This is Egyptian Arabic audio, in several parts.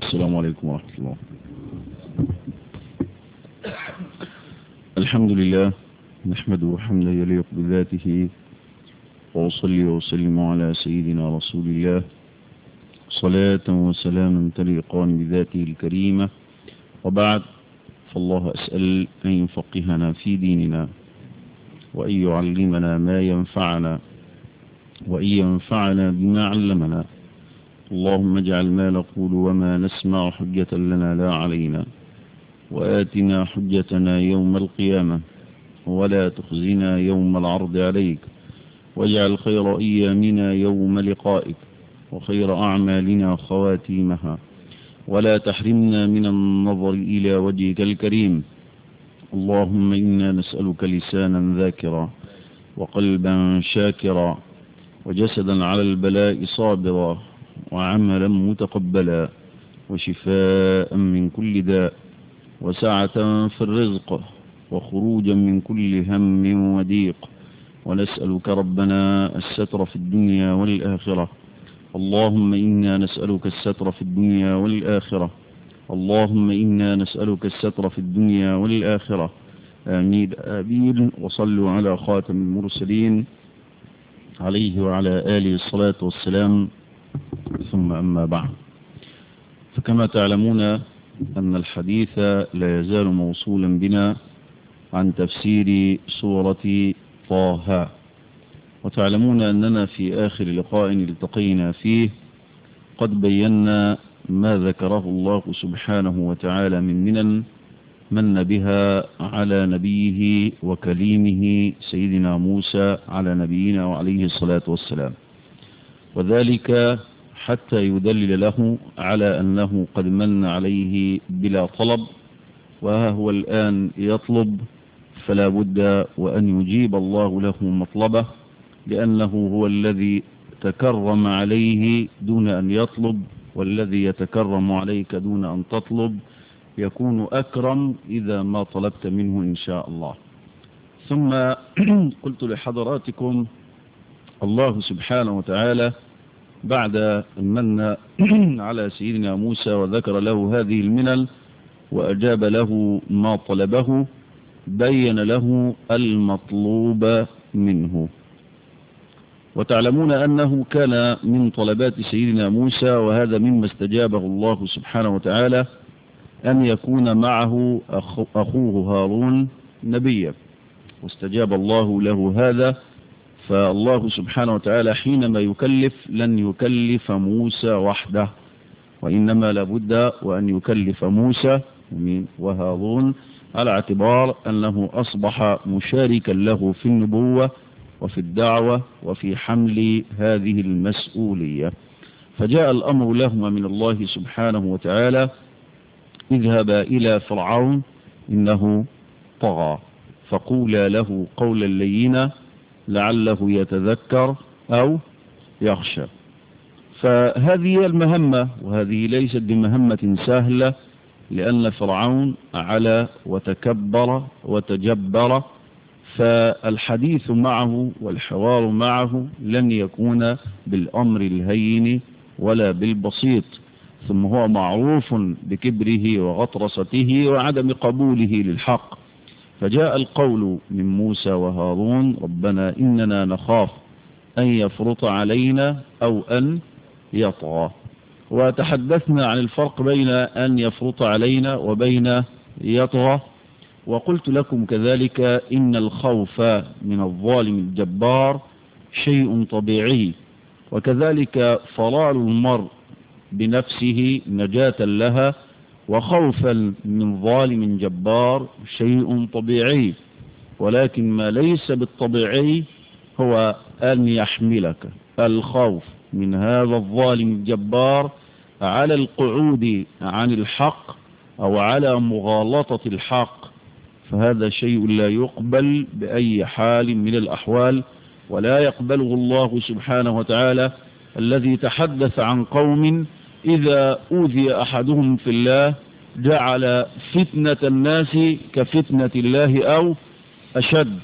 السلام عليكم ورحمة الله الحمد لله نحمده حمدا يليق بذاته وأصلي وأسلم على سيدنا رسول الله صلاة وسلاما تليقان بذاته الكريمة وبعد فالله أسأل أن يفقهنا في ديننا وأن يعلمنا ما ينفعنا وأن ينفعنا بما علمنا اللهم اجعل ما نقول وما نسمع حجة لنا لا علينا وآتنا حجتنا يوم القيامة ولا تخزنا يوم العرض عليك واجعل خير أيامنا يوم لقائك وخير أعمالنا خواتيمها ولا تحرمنا من النظر إلى وجهك الكريم اللهم إنا نسألك لسانا ذاكرا وقلبا شاكرا وجسدا على البلاء صابرا وعملا متقبلا وشفاء من كل داء وسعة في الرزق وخروجا من كل هم وضيق ونسألك ربنا الستر في الدنيا والآخرة اللهم إنا نسألك الستر في الدنيا والآخرة اللهم إنا نسألك الستر في الدنيا والآخرة آمين آمين وصلوا على خاتم المرسلين عليه وعلى آله الصلاة والسلام ثم أما بعد فكما تعلمون أن الحديث لا يزال موصولا بنا عن تفسير سورة طه وتعلمون أننا في آخر لقاء التقينا فيه قد بينا ما ذكره الله سبحانه وتعالى من منن من بها على نبيه وكليمه سيدنا موسى على نبينا وعليه الصلاة والسلام وذلك حتى يدلل له على أنه قد من عليه بلا طلب وها هو الآن يطلب فلا بد وأن يجيب الله له مطلبه لأنه هو الذي تكرم عليه دون أن يطلب والذي يتكرم عليك دون أن تطلب يكون أكرم إذا ما طلبت منه إن شاء الله ثم قلت لحضراتكم الله سبحانه وتعالى بعد من على سيدنا موسى وذكر له هذه المنن وأجاب له ما طلبه بين له المطلوب منه وتعلمون أنه كان من طلبات سيدنا موسى وهذا مما استجابه الله سبحانه وتعالى أن يكون معه أخوه هارون نبيا واستجاب الله له هذا فالله سبحانه وتعالى حينما يكلف لن يكلف موسى وحده وإنما لابد وأن يكلف موسى وهارون على اعتبار أنه أصبح مشاركا له في النبوة وفي الدعوة وفي حمل هذه المسؤولية فجاء الأمر لهما من الله سبحانه وتعالى اذهبا إلى فرعون إنه طغى فقولا له قولا لينا لعله يتذكر أو يخشى فهذه المهمة وهذه ليست بمهمة سهلة لأن فرعون على وتكبر وتجبر فالحديث معه والحوار معه لن يكون بالأمر الهين ولا بالبسيط ثم هو معروف بكبره وغطرسته وعدم قبوله للحق فجاء القول من موسى وهارون ربنا إننا نخاف أن يفرط علينا أو أن يطغى وتحدثنا عن الفرق بين أن يفرط علينا وبين يطغى وقلت لكم كذلك إن الخوف من الظالم الجبار شيء طبيعي وكذلك فرار المرء بنفسه نجاة لها وخوفا من ظالم جبار شيء طبيعي ولكن ما ليس بالطبيعي هو أن يحملك الخوف من هذا الظالم الجبار على القعود عن الحق أو على مغالطة الحق فهذا شيء لا يقبل بأي حال من الأحوال ولا يقبله الله سبحانه وتعالى الذي تحدث عن قوم إذا أوذي أحدهم في الله جعل فتنة الناس كفتنة الله أو أشد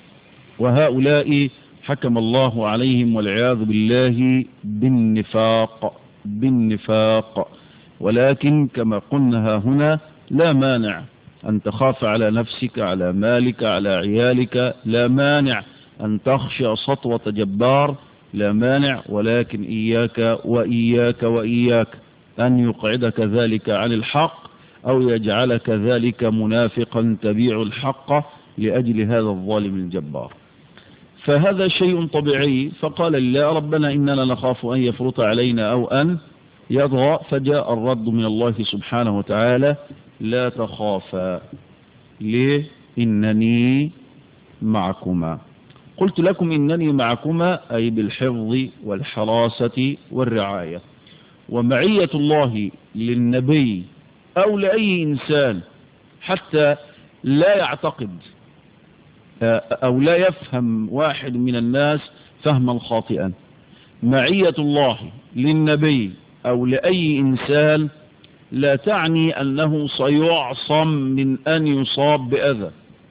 وهؤلاء حكم الله عليهم والعياذ بالله بالنفاق بالنفاق ولكن كما قلنا هنا لا مانع أن تخاف على نفسك على مالك على عيالك لا مانع أن تخشى سطوة جبار لا مانع ولكن إياك وإياك وإياك أن يقعدك ذلك عن الحق أو يجعلك ذلك منافقا تبيع الحق لأجل هذا الظالم الجبار فهذا شيء طبيعي فقال الله ربنا إننا نخاف أن يفرط علينا أو أن يضغى فجاء الرد من الله سبحانه وتعالى لا تخافا ليه إنني معكما قلت لكم إنني معكما أي بالحفظ والحراسة والرعاية ومعية الله للنبي أو لأي إنسان حتى لا يعتقد أو لا يفهم واحد من الناس فهما خاطئا معية الله للنبي أو لأي إنسان لا تعني أنه سيعصم من أن يصاب بأذى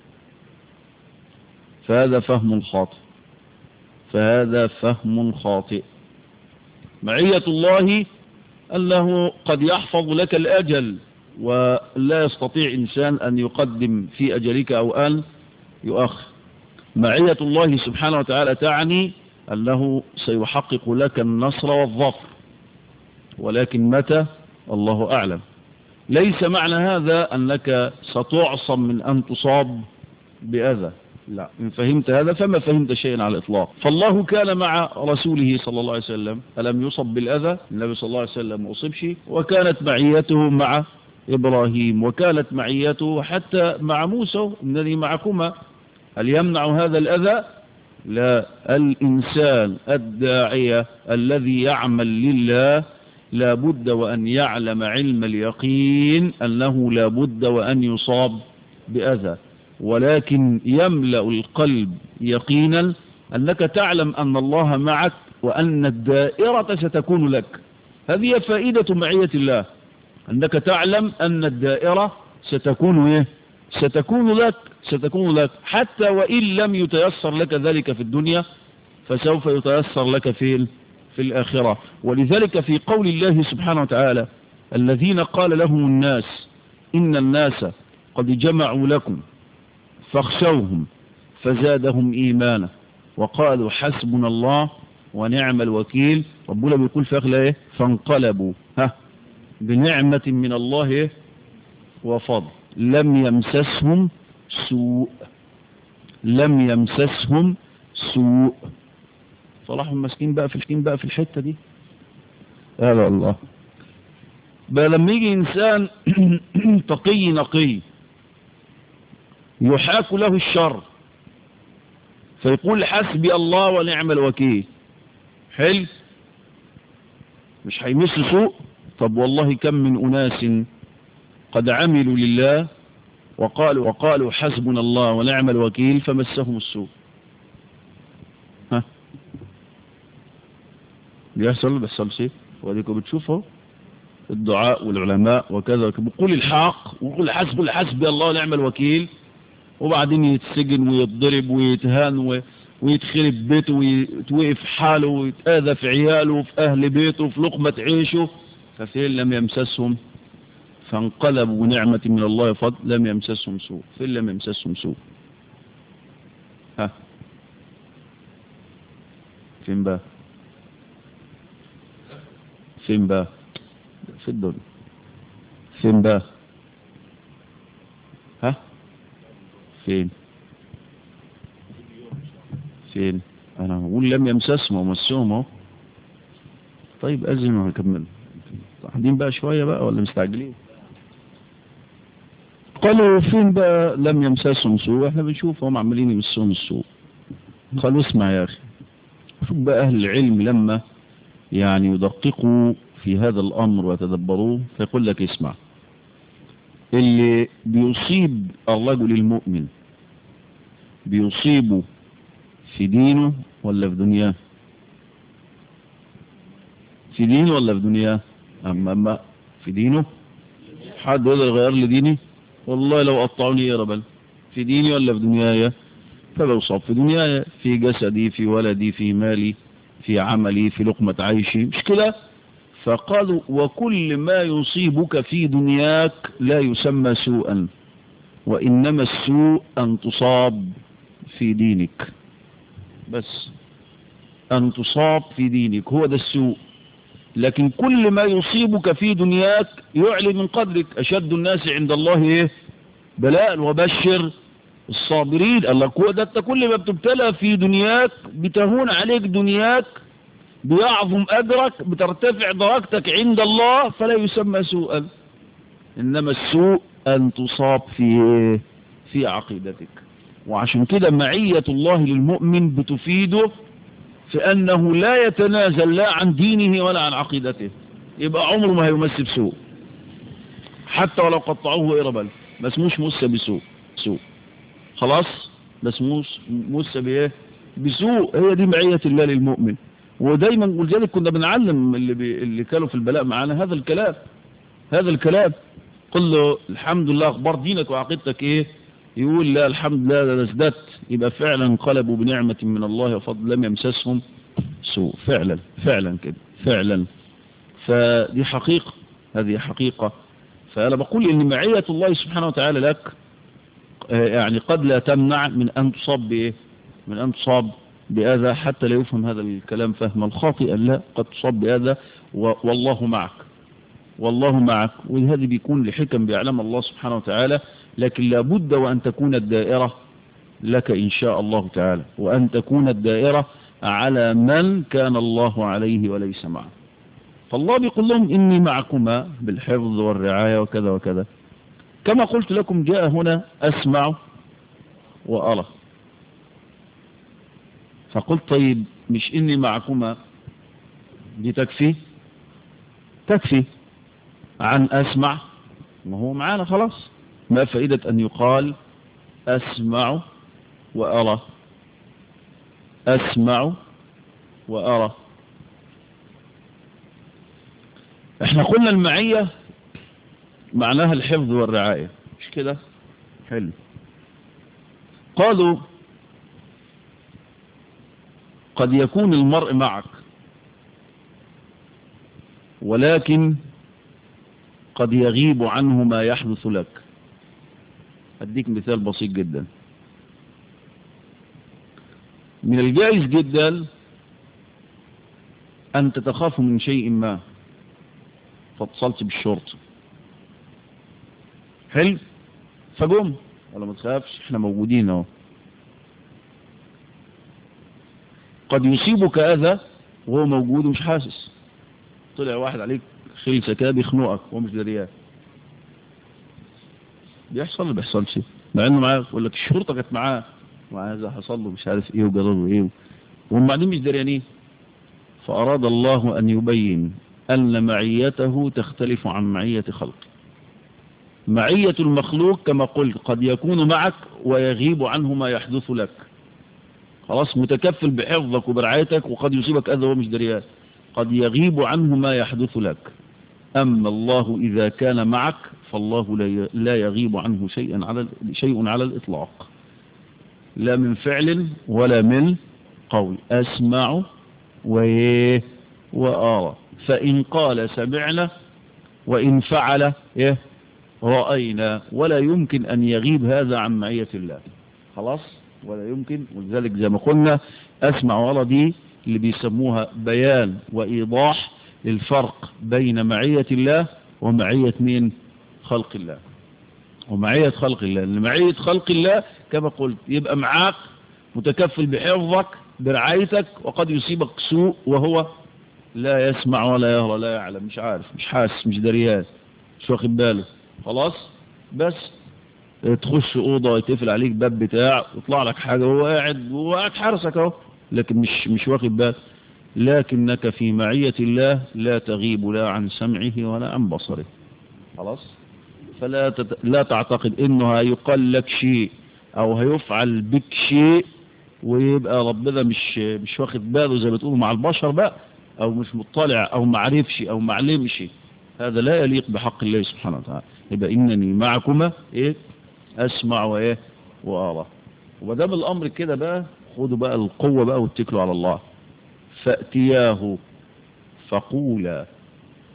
فهذا فهم خاطئ فهذا فهم خاطئ معية الله أنه قد يحفظ لك الأجل ولا يستطيع إنسان أن يقدم في أجلك أو أن يؤخر معية الله سبحانه وتعالى تعني أنه سيحقق لك النصر والظفر ولكن متى الله أعلم ليس معنى هذا أنك ستعصم من أن تصاب بأذى لا إن فهمت هذا فما فهمت شيئا على الإطلاق فالله كان مع رسوله صلى الله عليه وسلم ألم يصب بالأذى النبي صلى الله عليه وسلم ما أصبش وكانت معيته مع إبراهيم وكانت معيته حتى مع موسى إنني معكما هل يمنع هذا الأذى لا الإنسان الداعية الذي يعمل لله لا بد وأن يعلم علم اليقين أنه لا بد وأن يصاب بأذى ولكن يملأ القلب يقينا أنك تعلم أن الله معك وأن الدائرة ستكون لك هذه فائدة معية الله أنك تعلم أن الدائرة ستكون إيه؟ ستكون لك ستكون لك حتى وإن لم يتيسر لك ذلك في الدنيا فسوف يتيسر لك في في الآخرة ولذلك في قول الله سبحانه وتعالى الذين قال لهم الناس إن الناس قد جمعوا لكم فاخشوهم فزادهم إيمانا وقالوا حسبنا الله ونعم الوكيل ربنا بيقول في أخلا إيه فانقلبوا ها بنعمة من الله إيه وفضل لم يمسسهم سوء لم يمسسهم سوء صلاح مسكين بقى في الكين بقى في الحتة دي يا الله بقى لما يجي إنسان تقي نقي يحاك له الشر فيقول حسبي الله ونعم الوكيل حلو مش هيمس سوء طب والله كم من أناس قد عملوا لله وقالوا وقالوا حسبنا الله ونعم الوكيل فمسهم السوء ها بيحصل بيحصل شيء وديكم بتشوفوا الدعاء والعلماء وكذا بقول الحق وقول حسب حسبي الله ونعم الوكيل وبعدين يتسجن ويتضرب ويتهان ويتخرب بيته ويتوقف حاله ويتآذى في عياله وفي أهل بيته وفي لقمة عيشه ففين لم يمسسهم فانقلبوا بنعمة من الله فضل لم يمسسهم سوء فين لم يمسسهم سوء ها فين بقى فين بقى في الدنيا فين بقى ها فين فين انا بقول لم يمسسهم ومسهم اهو طيب أزم ونكمل قاعدين بقى شوية بقى ولا مستعجلين قالوا فين بقى لم يمسسهم سوء احنا بنشوف هم عمالين يمسهم السوء قالوا اسمع يا أخي شوف بقى أهل العلم لما يعني يدققوا في هذا الأمر ويتدبروه فيقول لك اسمع اللي بيصيب الرجل المؤمن بيصيبه في دينه ولا في دنياه في دينه ولا في دنياه أما أما في دينه حد يقدر يغير لي ديني والله لو قطعوني يا ربل في ديني ولا في دنياي فبيصاب في دنياي في جسدي في ولدي في مالي في عملي في لقمة عيشي مش كده فقالوا وكل ما يصيبك في دنياك لا يسمى سوءا وإنما السوء أن تصاب في دينك بس أن تصاب في دينك هو ده السوء لكن كل ما يصيبك في دنياك يعلي من قدرك أشد الناس عند الله إيه بلاء وبشر الصابرين الله هو ده أنت كل ما بتبتلى في دنياك بتهون عليك دنياك بيعظم أجرك بترتفع درجتك عند الله فلا يسمى سوءا إنما السوء أن تصاب في في عقيدتك وعشان كده معية الله للمؤمن بتفيده في أنه لا يتنازل لا عن دينه ولا عن عقيدته يبقى عمره ما هيمس بسوء حتى ولو قطعوه إربا ما اسموش مس بسوء سوء خلاص ما اسموش مس بإيه بسوء هي دي معية الله للمؤمن ودايما ولذلك كنا بنعلم اللي, بي اللي كانوا في البلاء معانا هذا الكلام هذا الكلام قل له الحمد لله اخبار دينك وعقيدتك ايه يقول لا الحمد لله ده ازددت يبقى فعلا انقلبوا بنعمة من الله وفضل لم يمسسهم سوء فعلا فعلا كده فعلا فدي حقيقة هذه حقيقة فأنا بقول إن معية الله سبحانه وتعالى لك يعني قد لا تمنع من أن تصاب بإيه من أن تصاب بأذى حتى لا يفهم هذا الكلام فهما خاطئا لا قد تصاب بأذى والله معك والله معك وهذا بيكون لحكم بيعلم الله سبحانه وتعالى لكن لابد وأن تكون الدائرة لك إن شاء الله تعالى وأن تكون الدائرة على من كان الله عليه وليس معه فالله بيقول لهم إني معكما بالحفظ والرعاية وكذا وكذا كما قلت لكم جاء هنا أسمع وأرى فقلت طيب مش إني معكما دي تكفي تكفي عن أسمع ما هو معانا خلاص ما فائدة أن يقال أسمع وأرى أسمع وأرى احنا قلنا المعية معناها الحفظ والرعاية مش كده حلو قالوا قد يكون المرء معك ولكن قد يغيب عنه ما يحدث لك أديك مثال بسيط جدا من الجائز جدا أن تتخاف من شيء ما فاتصلت بالشرطة حلو فقم ولا ما تخافش احنا موجودين اهو قد يصيبك أذى وهو موجود ومش حاسس طلع واحد عليك خلسة كده بيخنقك وهو مش دريان بيحصل ولا بيحصلش مع انه معاه يقول لك الشرطه كانت معاه وهذا حصل له مش عارف ايه وجرى له ايه وهم بعدين مش دريانين فاراد الله ان يبين ان معيته تختلف عن معيه خلقه معيه المخلوق كما قلت قد يكون معك ويغيب عنه ما يحدث لك خلاص متكفل بحفظك وبرعايتك وقد يصيبك اذى وهو مش دريان قد يغيب عنه ما يحدث لك أما الله إذا كان معك فالله لا يغيب عنه شيئا على شيء على الإطلاق لا من فعل ولا من قول أسمع وأرى فإن قال سمعنا وإن فعل إيه رأينا ولا يمكن أن يغيب هذا عن معية الله خلاص ولا يمكن ولذلك زي ما قلنا أسمع وأرى دي اللي بيسموها بيان وإيضاح الفرق بين معية الله ومعية مين خلق الله ومعية خلق الله لأن معية خلق الله كما قلت يبقى معاك متكفل بحفظك برعايتك وقد يصيبك سوء وهو لا يسمع ولا يرى لا يعلم مش عارف مش حاسس مش دريان مش واخد باله خلاص بس تخش أوضة يتقفل عليك باب بتاع ويطلع لك حاجة وهو قاعد وهو قاعد حارسك اهو لكن مش مش واخد باله لكنك في معية الله لا تغيب لا عن سمعه ولا عن بصره خلاص فلا تت... لا تعتقد انه هيقال لك شيء او هيفعل بك شيء ويبقى ربنا مش مش واخد باله زي ما بتقولوا مع البشر بقى او مش مطلع او معرفش او معلمش هذا لا يليق بحق الله سبحانه وتعالى يبقى انني معكما ايه اسمع وايه وارى ومدام الامر كده بقى خدوا بقى القوة بقى واتكلوا على الله فأتياه فقولا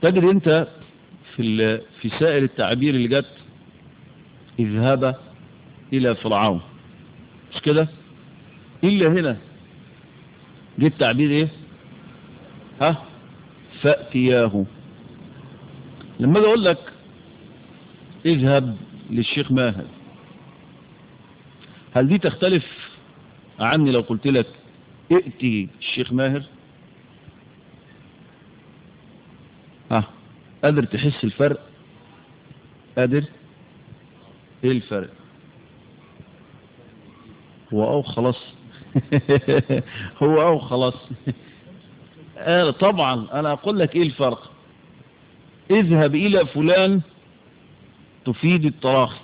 تجد انت في في سائر التعبير اللي جت اذهب الى فرعون مش كده الا هنا جه التعبير ايه ها فاتياه لما اجي اقول لك اذهب للشيخ ماهر هل دي تختلف عني لو قلت لك ائتي الشيخ ماهر ها قادر تحس الفرق قادر ايه الفرق هو او خلاص هو او خلاص آه طبعا انا اقول لك ايه الفرق اذهب الى فلان تفيد التراخي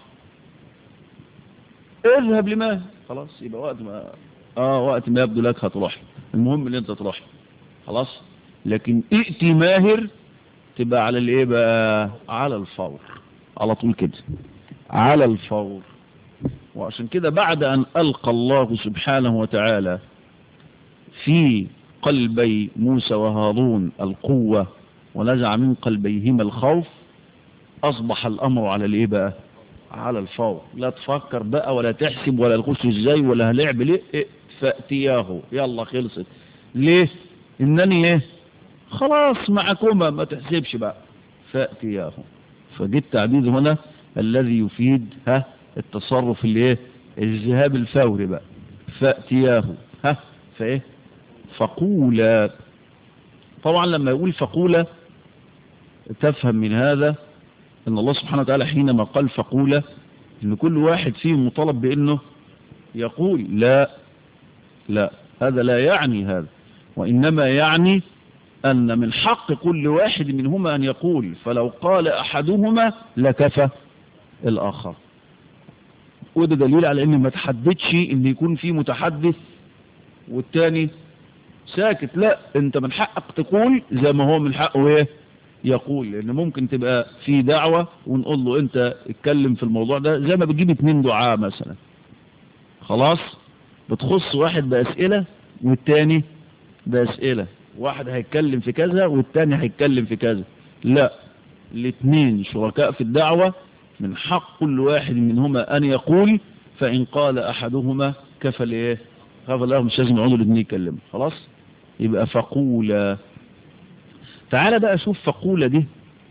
اذهب لما خلاص يبقى وقت ما اه وقت ما يبدو لك هتروح المهم ان انت تروح خلاص لكن ائتي ماهر تبقى على الايه بقى على الفور على طول كده على الفور وعشان كده بعد ان القى الله سبحانه وتعالى في قلبي موسى وهارون القوة ونزع من قلبيهما الخوف اصبح الامر على الايه بقى على الفور لا تفكر بقى ولا تحسب ولا تخش ازاي ولا هلعب ليه إيه فاتياه يلا خلصت ليه انني ايه خلاص معكما ما تحسبش بقى فاتياه فدي التعبير هنا الذي يفيد ها التصرف اللي ايه الذهاب الفوري بقى فاتياه ها فايه فقولا طبعا لما يقول فقولا تفهم من هذا ان الله سبحانه وتعالى حينما قال فقولا ان كل واحد فيهم مطالب بانه يقول لا لا هذا لا يعني هذا وانما يعني ان من حق كل واحد منهما ان يقول فلو قال احدهما لكفى الاخر وده دليل على ان ما تحددش ان يكون في متحدث والتاني ساكت لا انت من حقك تقول زي ما هو من حقه ايه يقول لان ممكن تبقى في دعوة ونقول له انت اتكلم في الموضوع ده زي ما بتجيب اتنين دعاء مثلا خلاص بتخص واحد بأسئلة والتاني بأسئلة واحد هيتكلم في كذا والتاني هيتكلم في كذا لا الاثنين شركاء في الدعوة من حق كل واحد منهما ان يقول فان قال احدهما كفى الايه كفى له مش لازم يقعدوا الاثنين يتكلموا خلاص يبقى فقولا تعال بقى شوف فقولة دي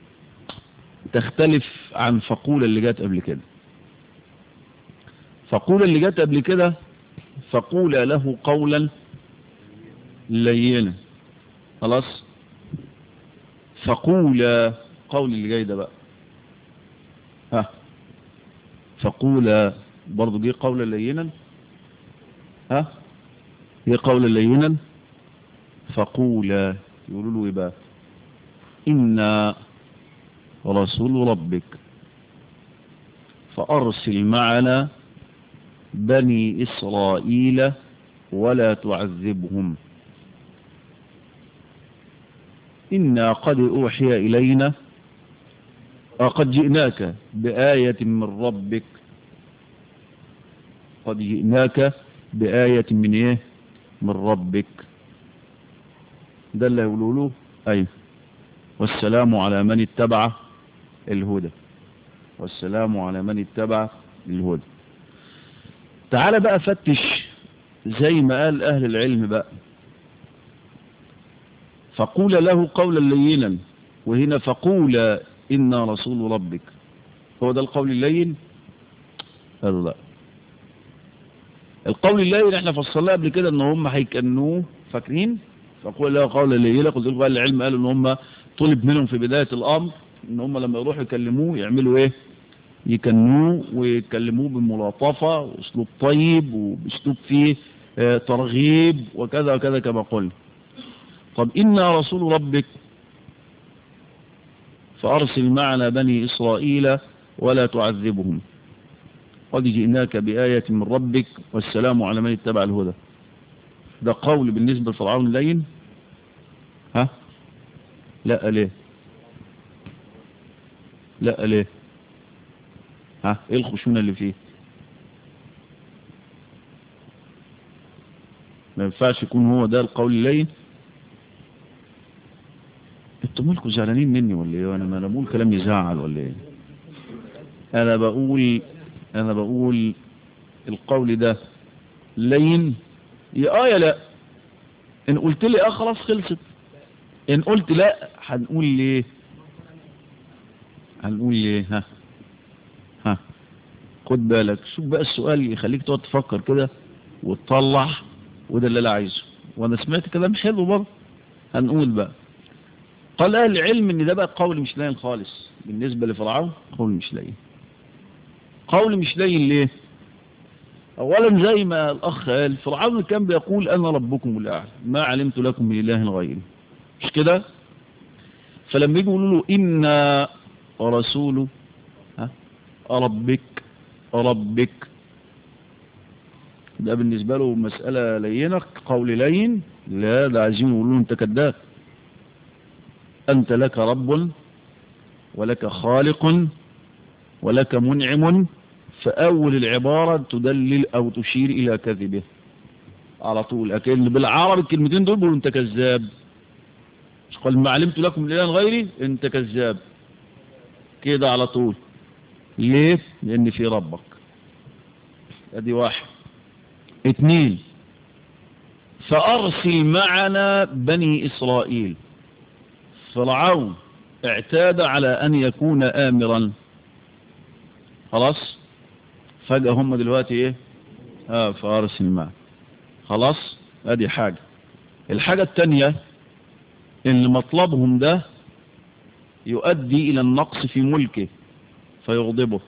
تختلف عن فقولة اللي جت قبل كده فقولة اللي جت قبل كده فقولة له قولا لينا خلاص فقولة قول اللي جاي ده بقى ها فقولة برضو دي قولا لينا ها هي قولا لينا فقولا يقولوا له ايه بقى إنا رسول ربك فأرسل معنا بني إسرائيل ولا تعذبهم إنا قد أوحي إلينا قد جئناك بآية من ربك قد جئناك بآية من إيه من ربك ده اللي يقولوا له أيوه والسلام على من اتبع الهدى والسلام على من اتبع الهدى تعال بقى فتش زي ما قال أهل العلم بقى فقول له قولا لينا وهنا فقول إنا رسول ربك هو ده القول اللين هذا لا القول اللين احنا فصلناه قبل كده ان هم هيكنوه فاكرين فقول له قولا لينا قلت لكم اهل العلم قالوا ان هم طلب منهم في بداية الامر ان هم لما يروحوا يكلموه يعملوا ايه يكنوه ويكلموه بملاطفة واسلوب طيب وباسلوب فيه اه ترغيب وكذا وكذا كما قلنا طب إنا رسول ربك فأرسل معنا بني إسرائيل ولا تعذبهم قد جئناك بآية من ربك والسلام على من اتبع الهدى ده قول بالنسبة لفرعون اللين ها لا ليه لا ليه ها ايه الخشونة اللي فيه ما ينفعش يكون هو ده القول اللين انتوا مالكم زعلانين مني ولا ايه انا ما انا بقول كلام يزعل ولا ايه انا بقول انا بقول القول ده لين يا اه يا لا ان قلت لي اه خلاص خلصت ان قلت لا هنقول ليه هنقول ليه ها ها خد بالك شوف بقى السؤال يخليك تقعد تفكر كده وتطلع وده اللي انا عايزه وانا سمعت كلام حلو برضه هنقول بقى قال اهل العلم ان ده بقى قول مش لين خالص بالنسبة لفرعون قول مش لين قول مش لين ليه اولا زي ما الاخ قال فرعون كان بيقول انا ربكم الاعلى ما علمت لكم من اله غيري مش كده فلما يجوا يقولوا له انا رسول ها ربك ربك ده بالنسبة له مسألة لينة قول لين لا ده عايزين يقولوا له انت كذاب أنت لك رب ولك خالق ولك منعم فأول العبارة تدلل أو تشير إلى كذبه على طول لكن بالعربي الكلمتين دول بيقولوا أنت كذاب قال ما علمت لكم من إله غيري أنت كذاب كده على طول ليه لأن في ربك ادي واحد اتنين فأرسل معنا بني إسرائيل فرعون اعتاد على أن يكون آمرا خلاص فجأة هم دلوقتي ايه اه فارس الماء خلاص ادي حاجة الحاجة التانية ان مطلبهم ده يؤدي الى النقص في ملكه فيغضبه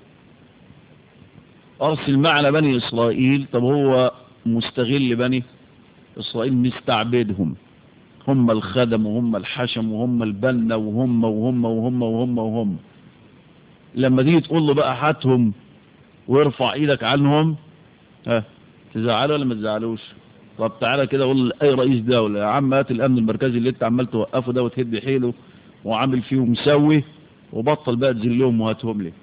ارسل معنا بني اسرائيل طب هو مستغل بني اسرائيل مستعبدهم هم الخدم وهم الحشم وهم البنة وهم وهم وهم وهم وهم لما تيجي تقول له بقى هاتهم وارفع ايدك عنهم ها تزعله ولا ما تزعلوش طب تعالى كده قول اي رئيس دولة يا عم هات الامن المركزي اللي انت عمال توقفه ده وتهد حيله وعامل فيه ومسوي وبطل بقى تذلهم وهاتهم لي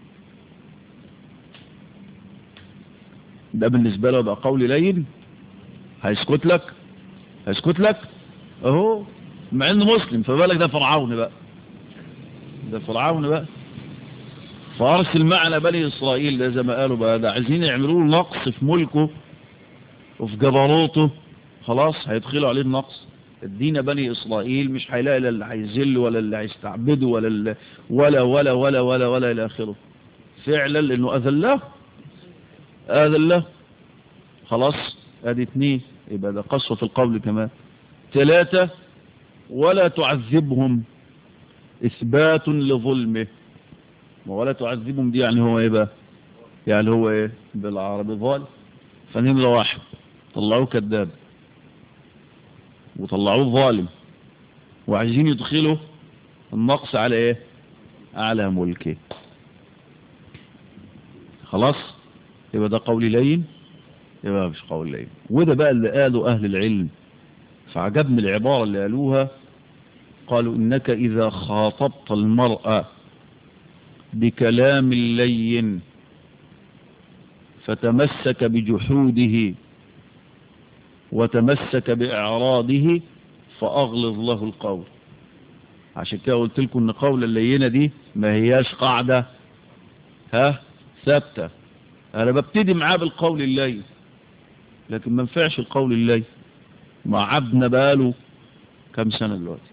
ده بالنسبة له بقى قول لين هيسكت لك هيسكت لك اهو مع انه مسلم فبالك ده فرعون بقى ده فرعون بقى فارسل معنا بني اسرائيل ده زي ما قالوا بقى ده عايزين يعملوا له نقص في ملكه وفي جبروته خلاص هيدخلوا عليه النقص ادينا بني اسرائيل مش هيلاقي لا اللي هيذل ولا اللي هيستعبده ولا اللي ولا ولا ولا ولا ولا الى اخره فعلا لانه اذله اذله خلاص ادي اتنين يبقى ده قسوة القول كمان ثلاثة ولا تعذبهم إثبات لظلمه ولا تعذبهم دي يعني هو إيه بقى يعني هو إيه بالعربي ظالم فنمرة واحد طلعوه كذاب وطلعوه ظالم وعايزين يدخلوا النقص على إيه على ملكه خلاص يبقى ده قول لين يبقى مش قول لين وده بقى اللي قاله أهل العلم فعجبني العبارة اللي قالوها قالوا إنك إذا خاطبت المرأة بكلام لين فتمسك بجحوده وتمسك بإعراضه فأغلظ له القول عشان كده قلت لكم ان قول اللينة دي ما هياش قاعدة ها ثابتة انا ببتدي معاه بالقول اللين لكن ما ينفعش القول اللين مع عبدنا بقاله كم سنة دلوقتي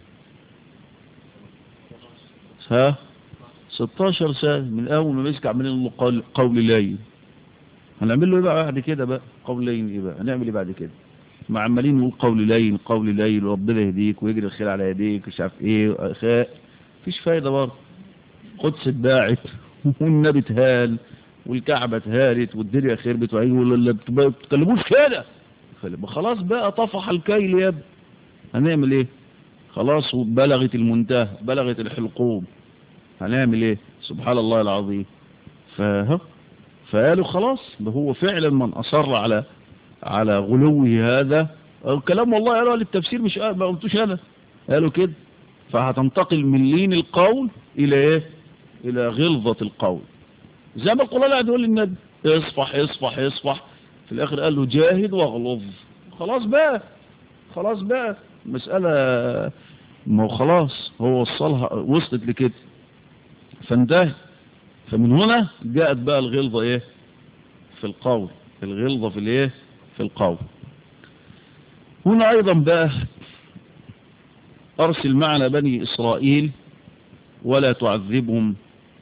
ها 16 سنة من اول ما مسك عمالين له قول, قول لين هنعمل له ايه بقى بعد كده بقى قول لين ايه بقى هنعمل ايه بعد كده ما عمالين نقول قول لين قول لين وربنا يهديك ويجري الخير على يديك مش عارف ايه خاء مفيش فايده برضه قدس اتباعت والنبي اتهان والكعبه اتهانت والدنيا خربت ولا بتتكلموش كده خلاص بقى طفح الكيل يا ابني هنعمل ايه خلاص بلغت المنتهى بلغت الحلقوم هنعمل ايه سبحان الله العظيم فها فقالوا خلاص ده هو فعلا من اصر على على غلوه هذا الكلام والله قالوا للتفسير مش ما قلتوش انا قالوا كده فهتنتقل من لين القول الى ايه الى غلظة القول زي ما القرآن قاعد يقول للنبي اصفح اصفح اصفح في الاخر قال له جاهد واغلظ خلاص بقى خلاص بقى مسألة ما هو خلاص هو وصلها وصلت لكده فانتهى فمن هنا جاءت بقى الغلظة ايه في القول الغلظة في الايه في القول هنا ايضا بقى ارسل معنا بني اسرائيل ولا تعذبهم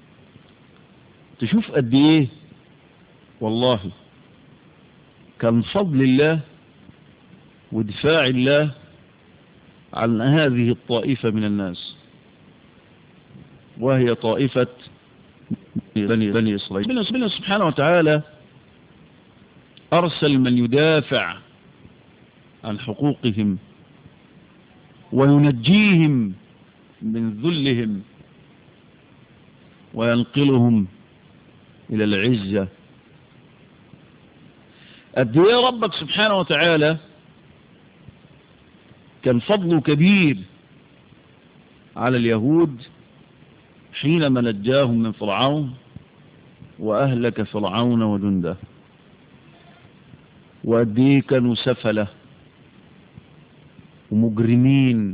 تشوف قد ايه والله كان فضل الله ودفاع الله عن هذه الطائفة من الناس وهي طائفة بني, بني إسرائيل ربنا سبحانه وتعالى أرسل من يدافع عن حقوقهم وينجيهم من ذلهم وينقلهم إلى العزة قد ايه ربك سبحانه وتعالى كان فضله كبير على اليهود حينما نجاهم من فرعون وأهلك فرعون وجنده وقد ايه كانوا سفلة ومجرمين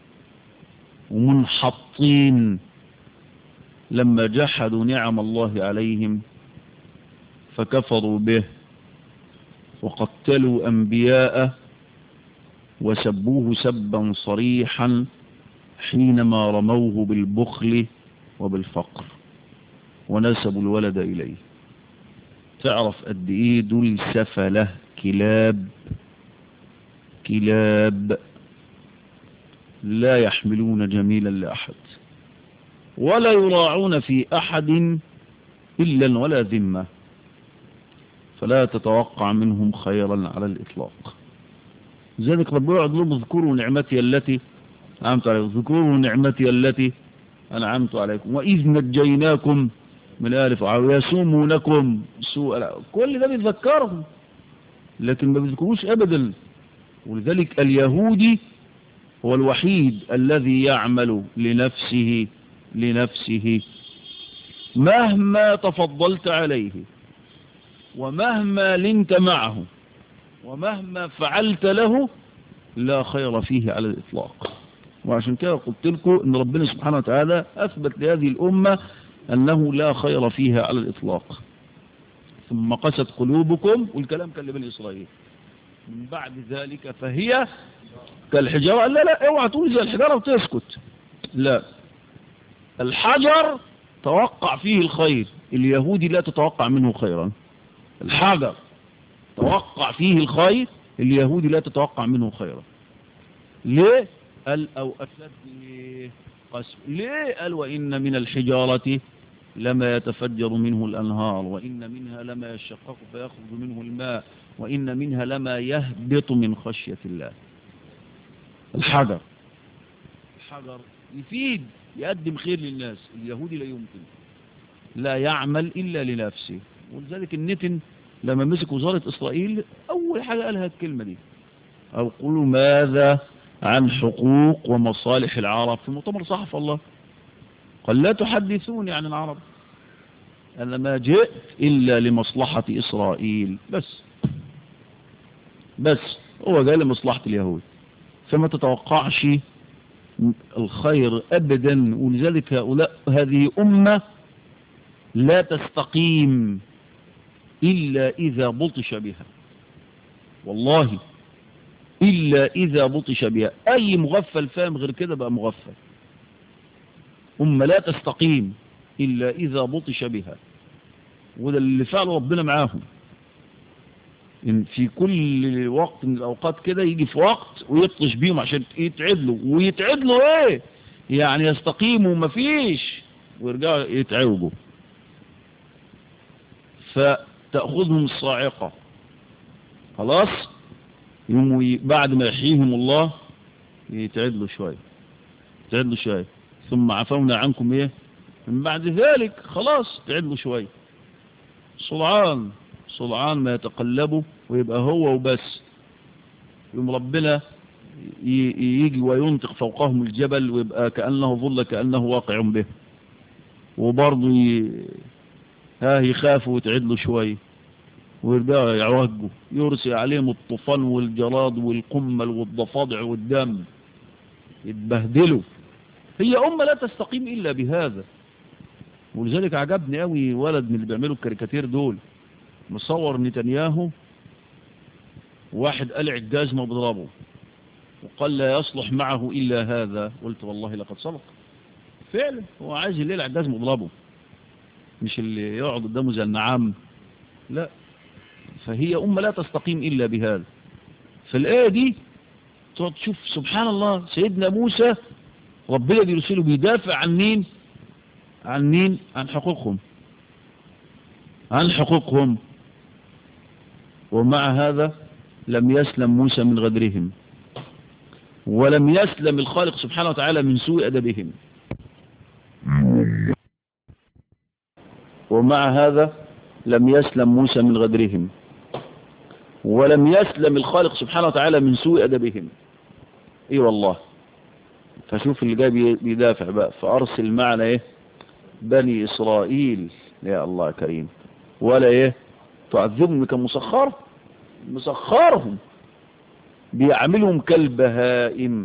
ومنحطين لما جحدوا نعم الله عليهم فكفروا به وقتلوا أنبياءه وسبوه سبا صريحا حينما رموه بالبخل وبالفقر ونسبوا الولد إليه تعرف قد ايه دول سفلة كلاب كلاب لا يحملون جميلا لأحد ولا يراعون في أحد إلا ولا ذمة فلا تتوقع منهم خيرا على الإطلاق لذلك ربنا يقعد لهم اذكروا نعمتي التي أنعمت عليكم اذكروا نعمتي التي أنعمت عليكم وإذ نجيناكم من آل فرعون يسومونكم سوء كل ده بيذكرهم لكن ما بيذكروش أبدا ولذلك اليهودي هو الوحيد الذي يعمل لنفسه لنفسه مهما تفضلت عليه ومهما لنت معه ومهما فعلت له لا خير فيه على الإطلاق وعشان كده قلت لكم ان ربنا سبحانه وتعالى أثبت لهذه الأمة أنه لا خير فيها على الإطلاق ثم قست قلوبكم والكلام كان لبني إسرائيل من بعد ذلك فهي كالحجارة لا لا اوعى تقول زي الحجارة وتسكت لا الحجر توقع فيه الخير اليهودي لا تتوقع منه خيرا الحجر توقع فيه الخير اليهودي لا تتوقع منه خيرا ليه قال او اشد قسم ليه قال وان من الحجارة لما يتفجر منه الانهار وان منها لما يشقق فيخرج منه الماء وان منها لما يهبط من خشية الله الحجر الحجر يفيد يقدم خير للناس اليهودي لا يمكن لا يعمل إلا لنفسه ولذلك النتن لما مسك وزارة إسرائيل أول حاجة قالها الكلمة دي أو قولوا ماذا عن حقوق ومصالح العرب في مؤتمر صحف الله قال لا تحدثوني عن العرب أنا ما جئت إلا لمصلحة إسرائيل بس بس هو جاي لمصلحة اليهود فما تتوقعش الخير أبدا ولذلك هؤلاء هذه أمة لا تستقيم إلا إذا بطش بها والله إلا إذا بطش بها أي مغفل فاهم غير كده بقى مغفل أمة لا تستقيم إلا إذا بطش بها وده اللي فعله ربنا معاهم إن في كل وقت من الأوقات كده يجي في وقت ويطش بيهم عشان يتعدلوا ويتعدلوا إيه يعني يستقيموا مفيش ويرجعوا يتعوجوا فتأخذهم الصاعقة خلاص يوم بعد ما يحييهم الله يتعدلوا شوية يتعدلوا شوية ثم عفونا عنكم ايه من بعد ذلك خلاص تعدلوا شوية صلعان صلعان ما يتقلبوا ويبقى هو وبس يوم ربنا يجي وينطق فوقهم الجبل ويبقى كأنه ظل كأنه واقع به وبرضه ي... ها يخافوا ويتعدلوا شوية ويرجعوا يعوجوا يرسل عليهم الطوفان والجراد والقمل والضفادع والدم يتبهدلوا هي أمة لا تستقيم إلا بهذا ولذلك عجبني قوي ولد من اللي بيعملوا الكاريكاتير دول مصور نتنياهو واحد قلع الجزمة وبضربه وقال لا يصلح معه إلا هذا قلت والله لقد صدق فعلا هو عايز اللي يقلع الجزمة ويضربه مش اللي يقعد قدامه زي النعام لا فهي أمة لا تستقيم إلا بهذا فالآية دي تقعد تشوف سبحان الله سيدنا موسى ربنا بيرسله بيدافع عن مين عن مين عن حقوقهم عن حقوقهم ومع هذا لم يسلم موسى من غدرهم ولم يسلم الخالق سبحانه وتعالى من سوء أدبهم ومع هذا لم يسلم موسى من غدرهم ولم يسلم الخالق سبحانه وتعالى من سوء أدبهم اي والله فشوف اللي جاي بيدافع بقى فأرسل معنا ايه بني إسرائيل يا الله كريم ولا ايه تعذبهم كمسخر مسخرهم بيعملهم كالبهائم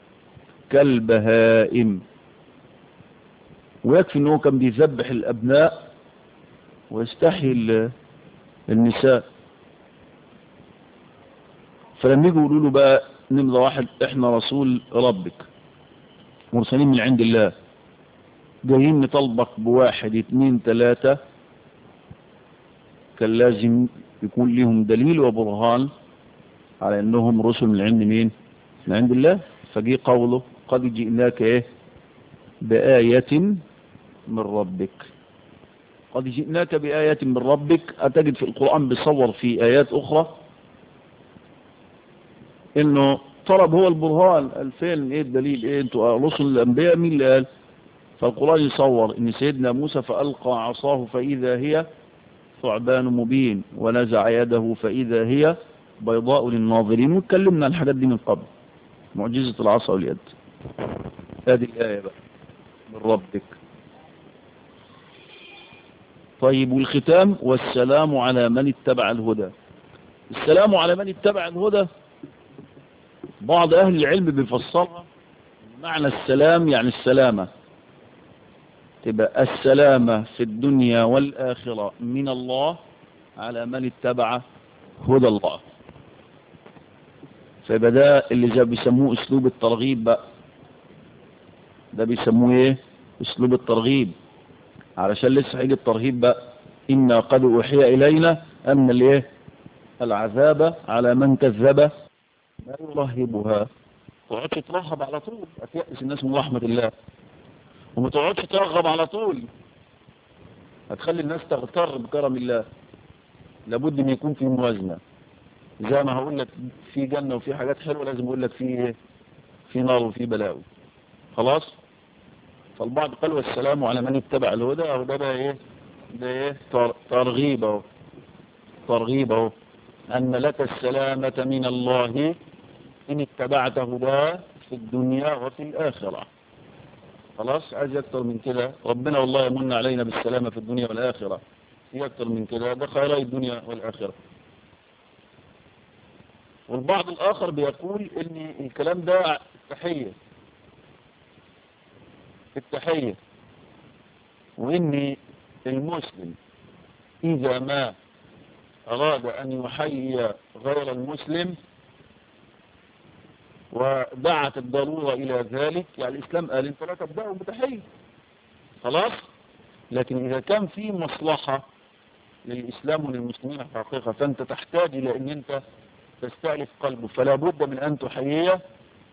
كالبهائم ويكفي انه كان بيذبح الابناء ويستحي النساء فلما يجوا يقولوا له بقى نمرة واحد احنا رسول ربك مرسلين من عند الله جايين نطلبك بواحد اتنين تلاتة كان لازم يكون لهم دليل وبرهان على انهم رسل من عند مين من عند الله فجي قوله قد جئناك ايه بآية من ربك قد جئناك بآية من ربك أتجد في القرآن بيصور في آيات أخرى إنه طلب هو البرهان الفين إيه الدليل إيه أنتوا رسل الأنبياء مين اللي قال فالقرآن يصور إن سيدنا موسى فألقى عصاه فإذا هي ثعبان مبين ونزع يده فإذا هي بيضاء للناظرين واتكلمنا عن الحاجات دي من قبل معجزة العصا واليد هذه الآية بقى من ربك طيب والختام والسلام على من اتبع الهدى السلام على من اتبع الهدى بعض أهل العلم بيفسرها معنى السلام يعني السلامة تبقى السلامة في الدنيا والآخرة من الله على من اتبع هدى الله فيبقى ده اللي زي بيسموه اسلوب الترغيب بقى ده بيسموه ايه اسلوب الترغيب علشان لسه هيجي الترهيب بقى إنا قد أوحي إلينا أن الايه العذاب على من كذب لا يرهبها تقعدش ترهب على طول هتيأس الناس من رحمة الله وما تقعدش ترغب على طول هتخلي الناس تغتر بكرم الله لابد ان يكون في موازنة زي ما هقول لك في جنة وفي حاجات حلوة لازم اقول لك في ايه في نار وفي بلاوي خلاص فالبعض قال والسلام على من اتبع الهدى او ده بقى ايه ده ايه ترغيب اهو ترغيب اهو ان لك السلامة من الله ان اتبعت هداه في الدنيا وفي الاخرة خلاص عايز اكتر من كده ربنا والله يمن علينا بالسلامة في الدنيا والاخرة في اكتر من كده ده خيري الدنيا والاخرة والبعض الاخر بيقول ان الكلام ده تحية التحية وإن المسلم إذا ما أراد أن يحيي غير المسلم ودعت الضرورة إلى ذلك يعني الإسلام قال أنت لا تبدأه بتحية خلاص لكن إذا كان في مصلحة للإسلام وللمسلمين حقيقة فأنت تحتاج إلى أن أنت تستألف قلبه فلا بد من أن تحييه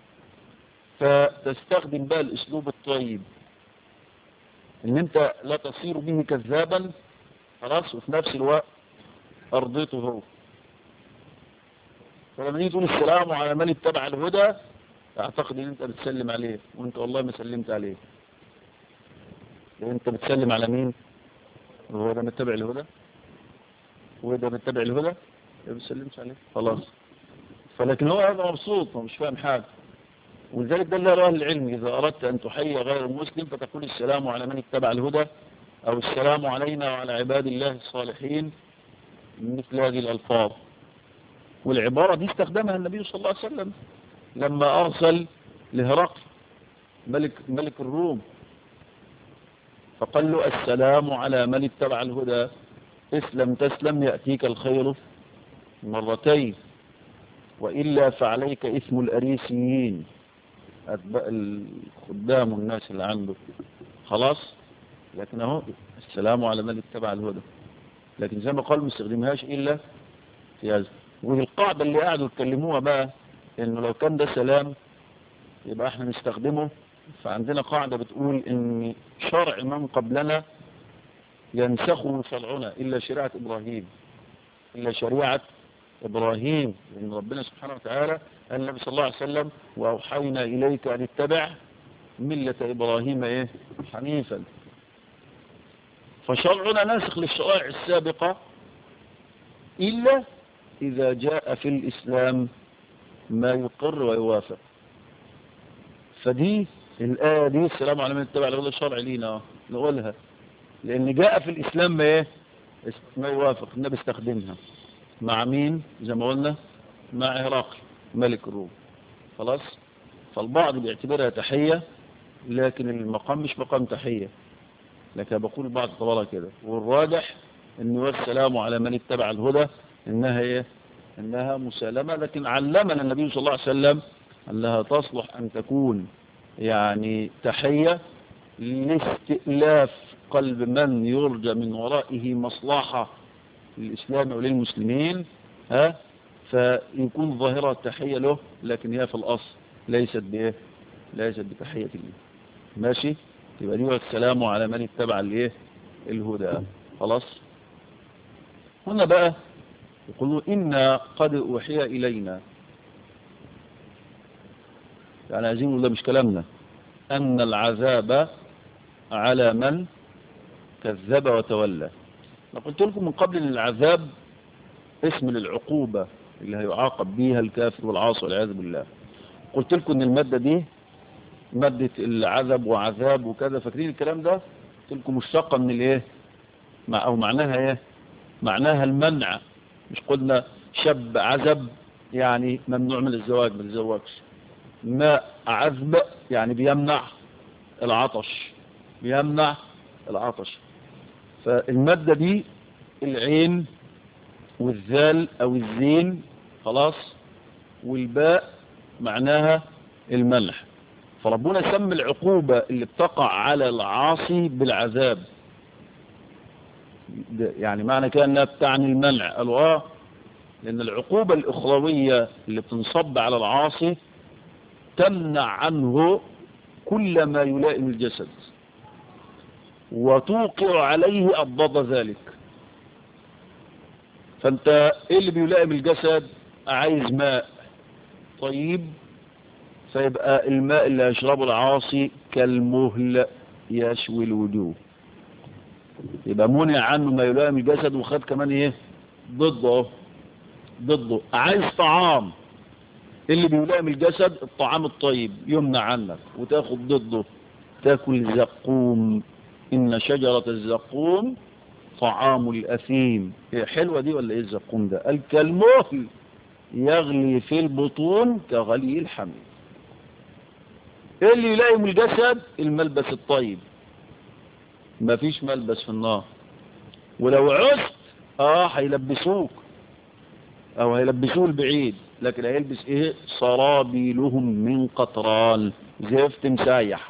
فتستخدم بقى الاسلوب الطيب ان انت لا تصير به كذابا خلاص وفي نفس الوقت ارضيته هو فلما تيجي تقول السلام على من اتبع الهدى اعتقد ان انت بتسلم عليه وانت والله ما سلمت عليه لان انت بتسلم على مين هو ده متبع الهدى هو ده متبع الهدى ما بتسلمش عليه خلاص فلكن هو هذا مبسوط ومش فاهم حاجه ولذلك ده اللي راه العلم إذا أردت أن تحيي غير المسلم فتقول السلام على من اتبع الهدى أو السلام علينا وعلى عباد الله الصالحين مثل هذه الألفاظ والعبارة دي استخدمها النبي صلى الله عليه وسلم لما أرسل لهرقل ملك ملك الروم فقال له السلام على من اتبع الهدى اسلم تسلم يأتيك الخير مرتين وإلا فعليك اسم الأريسيين أتباع الخدام والناس اللي عنده خلاص لكن اهو السلام على من اتبع الهدى لكن زي ما قال ما استخدمهاش إلا في هذا والقاعدة اللي قاعدوا يتكلموها بقى إنه لو كان ده سلام يبقى احنا نستخدمه فعندنا قاعدة بتقول إن شرع من قبلنا ينسخه شرعنا إلا شريعة إبراهيم إلا شريعة إبراهيم لأن ربنا سبحانه وتعالى قال النبي صلى الله عليه وسلم وأوحينا إليك أن اتبع ملة إبراهيم إيه حنيفا فشرعنا ناسخ للشرائع السابقة إلا إذا جاء في الإسلام ما يقر ويوافق فدي الآية دي السلام على من اتبع الهدى الشرعي لينا نقولها لأن جاء في الإسلام ما إيه ما يوافق النبي استخدمها مع مين زي ما قلنا مع هرقل ملك الروم خلاص فالبعض بيعتبرها تحية لكن المقام مش مقام تحية لكن بقول البعض طبعا كده والراجح انه السلام على من اتبع الهدى انها ايه انها مسالمة لكن علمنا النبي صلى الله عليه وسلم انها تصلح ان تكون يعني تحية لاستئلاف قلب من يرجى من ورائه مصلحة للإسلام وللمسلمين ها فيكون ظاهرة تحية له لكن هي في الأصل ليست بإيه ليست بتحية الله ماشي يبقى دي السلام على من اتبع الايه الهدى خلاص هنا بقى يقولون إنا قد أوحي إلينا يعني عايزين نقول ده مش كلامنا أن العذاب على من كذب وتولى أنا قلت لكم من قبل أن العذاب اسم للعقوبة اللي هيعاقب بيها الكافر والعاصي والعياذ بالله قلت لكم أن المادة دي مادة العذب وعذاب وكذا فاكرين الكلام ده قلت لكم مشتقة من الايه مع او معناها ايه معناها المنع مش قلنا شاب عذب يعني ممنوع من الزواج ما تزوجش ماء عذب يعني بيمنع العطش بيمنع العطش فالمادة دي العين والذال او الزين خلاص والباء معناها الملح فربنا سمى العقوبة اللي بتقع على العاصي بالعذاب يعني معنى كده انها بتعني المنع قالوا اه لان العقوبة الاخروية اللي بتنصب على العاصي تمنع عنه كل ما يلائم الجسد وتوقع عليه أضضاد ذلك فانت ايه اللي بيلائم الجسد عايز ماء طيب فيبقى الماء اللي يشربه العاصي كالمهل يشوي الوجوه يبقى منع عنه ما يلائم الجسد وخد كمان ايه ضده ضده عايز طعام اللي بيلائم الجسد الطعام الطيب يمنع عنك وتاخد ضده تاكل زقوم ان شجرة الزقوم طعام الاثيم ايه حلوة دي ولا ايه الزقوم ده قال كالمهل يغلي في البطون كغلي الحميد ايه اللي يلائم الجسد الملبس الطيب مفيش ملبس في النار ولو عست اه هيلبسوك او هيلبسوه البعيد لكن هيلبس ايه سرابيلهم من قطران زفت مسايح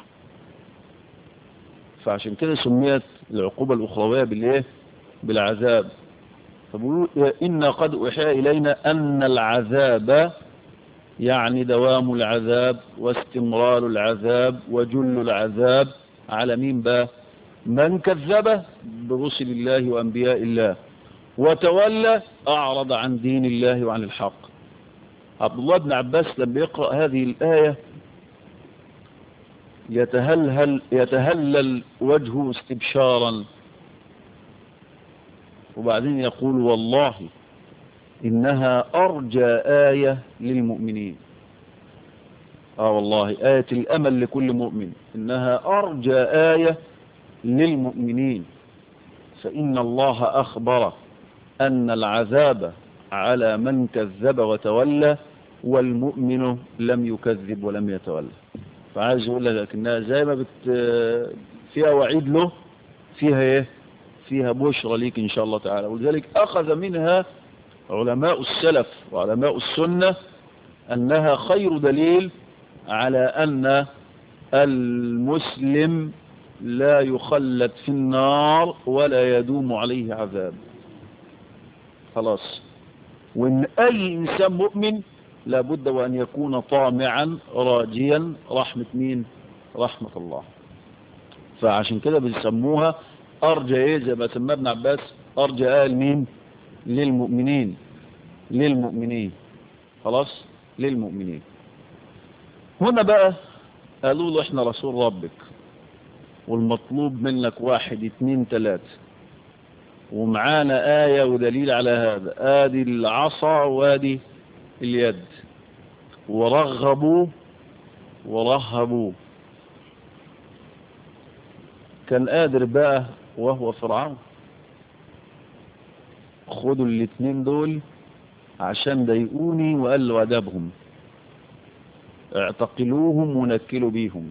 فعشان كده سميت العقوبة الأخروية بالايه بالعذاب فبيقولوا إنا قد أوحي إلينا أن العذاب يعني دوام العذاب واستمرار العذاب وجل العذاب على مين بقى من كذب برسل الله وأنبياء الله وتولى أعرض عن دين الله وعن الحق عبد الله بن عباس لما يقرأ هذه الآية يتهلهل يتهلل وجهه استبشارا وبعدين يقول والله إنها أرجى آية للمؤمنين آه والله آية الأمل لكل مؤمن إنها أرجى آية للمؤمنين فإن الله أخبر أن العذاب على من كذب وتولى والمؤمن لم يكذب ولم يتولى فعايز يقول لك انها زي ما بت فيها وعيد له فيها ايه فيها بشرى ليك ان شاء الله تعالى ولذلك اخذ منها علماء السلف وعلماء السنة انها خير دليل على ان المسلم لا يخلد في النار ولا يدوم عليه عذاب خلاص وان اي انسان مؤمن لابد وان يكون طامعا راجيا رحمة مين رحمة الله فعشان كده بيسموها ارجى ايه زي ما سماه ابن عباس ارجى اهل مين للمؤمنين للمؤمنين خلاص للمؤمنين هنا بقى قالوا له احنا رسول ربك والمطلوب منك واحد اتنين تلاتة ومعانا آية ودليل على هذا آدي العصا وادي اليد ورغبوا ورهبوا كان قادر بقى وهو فرعون خدوا الاتنين دول عشان ضايقوني وقال له أدبهم اعتقلوهم ونكلوا بيهم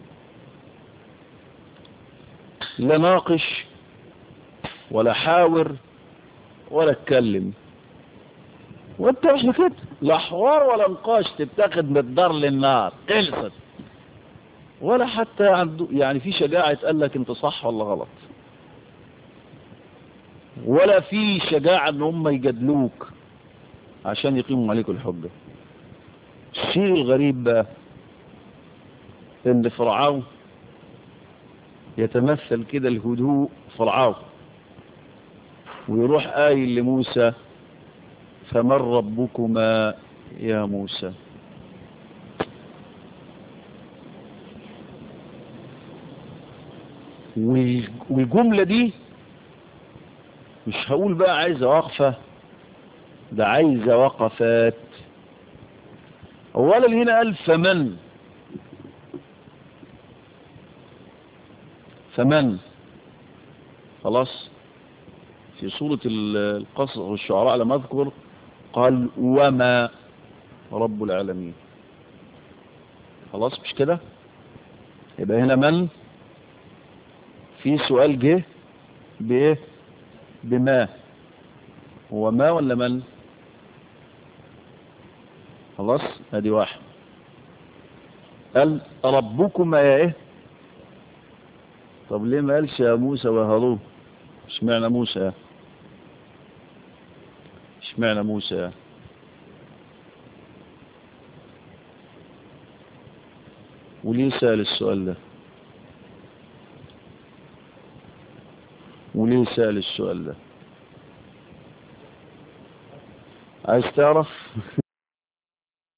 لا ناقش ولا حاور ولا اتكلم وانت مش كده لا حوار ولا نقاش تتاخد من الدار للنار خلصت ولا حتى عنده يعني في شجاعة قال لك انت صح ولا غلط ولا في شجاعة ان هم يجادلوك عشان يقيموا عليك الحجة الشيء الغريب بقى ان فرعون يتمثل كده الهدوء فرعون ويروح قايل لموسى فمن ربكما يا موسى والجملة دي مش هقول بقى عايزة وقفة ده عايزة وقفات اولا هنا قال فمن فمن خلاص في سورة القصر والشعراء لما اذكر قال وما رب العالمين خلاص مش كده يبقى هنا من في سؤال جه بايه بما هو ما ولا من خلاص ادي واحد قال ربكما يا ايه طب ليه ما قالش يا موسى وهارون اشمعنى موسى اشمعنى موسى وليه سأل السؤال ده وليه سأل السؤال ده عايز تعرف